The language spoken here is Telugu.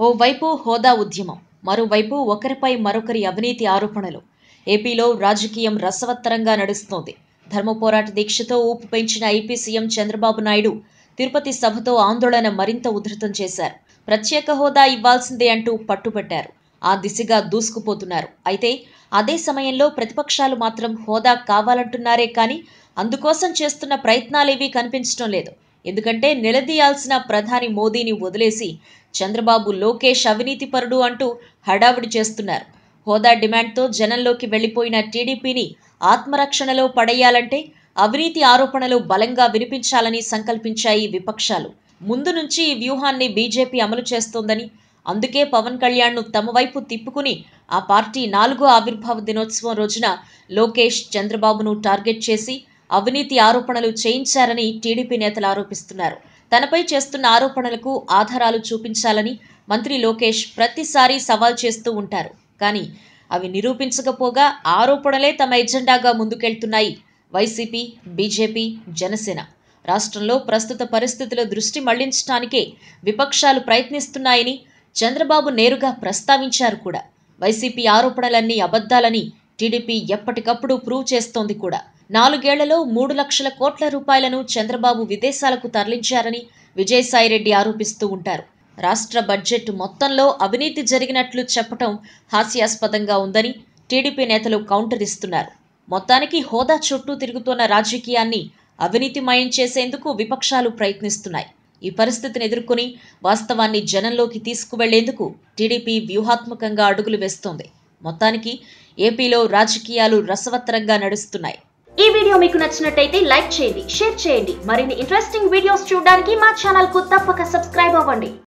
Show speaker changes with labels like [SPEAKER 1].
[SPEAKER 1] ఓవైపు హోదా ఉద్యమం మరోవైపు ఒకరిపై మరొకరి అవినీతి ఆరోపణలు ఏపీలో రాజకీయం రసవత్తరంగా నడుస్తోంది ధర్మ పోరాట దీక్షతో ఊపు పెంచిన ఏపీ సీఎం చంద్రబాబు నాయుడు తిరుపతి సభతో ఆందోళన మరింత ఉధృతం చేశారు ప్రత్యేక హోదా ఇవ్వాల్సిందే అంటూ పట్టుబట్టారు ఆ దిశగా దూసుకుపోతున్నారు అయితే అదే సమయంలో ప్రతిపక్షాలు మాత్రం హోదా కావాలంటున్నారే కానీ అందుకోసం చేస్తున్న ప్రయత్నాలేవీ కనిపించడం లేదు ఎందుకంటే నిలదీయాల్సిన ప్రధాని మోదీని వదిలేసి చంద్రబాబు లోకేష్ అవినీతిపరుడు అంటూ హడావుడి చేస్తున్నారు హోదా డిమాండ్తో జనంలోకి వెళ్లిపోయిన టీడీపీని ఆత్మరక్షణలో పడేయాలంటే అవినీతి ఆరోపణలు బలంగా వినిపించాలని సంకల్పించాయి విపక్షాలు ముందు నుంచి ఈ వ్యూహాన్ని బీజేపీ అమలు చేస్తోందని అందుకే పవన్ కళ్యాణ్ను తమ వైపు తిప్పుకుని ఆ పార్టీ నాలుగో ఆవిర్భావ దినోత్సవం రోజున లోకేష్ చంద్రబాబును టార్గెట్ చేసి అవినీతి ఆరోపణలు చేయించారని టీడీపీ నేతలు ఆరోపిస్తున్నారు తనపై చేస్తున్న ఆరోపణలకు ఆధారాలు చూపించాలని మంత్రి లోకేష్ ప్రతిసారి సవాల్ చేస్తూ ఉంటారు కానీ అవి నిరూపించకపోగా ఆరోపణలే తమ ఎజెండాగా ముందుకెళ్తున్నాయి వైసీపీ బీజేపీ జనసేన రాష్ట్రంలో ప్రస్తుత పరిస్థితుల దృష్టి మళ్లించడానికే విపక్షాలు ప్రయత్నిస్తున్నాయని చంద్రబాబు నేరుగా ప్రస్తావించారు కూడా వైసీపీ ఆరోపణలన్నీ అబద్ధాలని టీడీపీ ఎప్పటికప్పుడు ప్రూవ్ చేస్తోంది కూడా నాలుగేళ్లలో మూడు లక్షల కోట్ల రూపాయలను చంద్రబాబు విదేశాలకు తరలించారని విజయసాయిరెడ్డి ఆరోపిస్తూ ఉంటారు రాష్ట్ర బడ్జెట్ మొత్తంలో అవినీతి జరిగినట్లు చెప్పటం హాస్యాస్పదంగా ఉందని టీడీపీ నేతలు కౌంటర్ ఇస్తున్నారు మొత్తానికి హోదా చుట్టూ తిరుగుతున్న రాజకీయాన్ని అవినీతిమయం చేసేందుకు విపక్షాలు ప్రయత్నిస్తున్నాయి ఈ పరిస్థితిని ఎదుర్కొని వాస్తవాన్ని జనంలోకి తీసుకువెళ్లేందుకు టీడీపీ వ్యూహాత్మకంగా అడుగులు వేస్తోంది మొత్తానికి ఏపీలో రాజకీయాలు రసవత్తరంగా నడుస్తున్నాయి
[SPEAKER 2] ఈ వీడియో మీకు నచ్చినట్టయితే లైక్ చేయండి షేర్ చేయండి మరిన్ని ఇంట్రెస్టింగ్ వీడియోస్ చూడడానికి మా ఛానల్ కు తప్పక సబ్స్క్రైబ్ అవ్వండి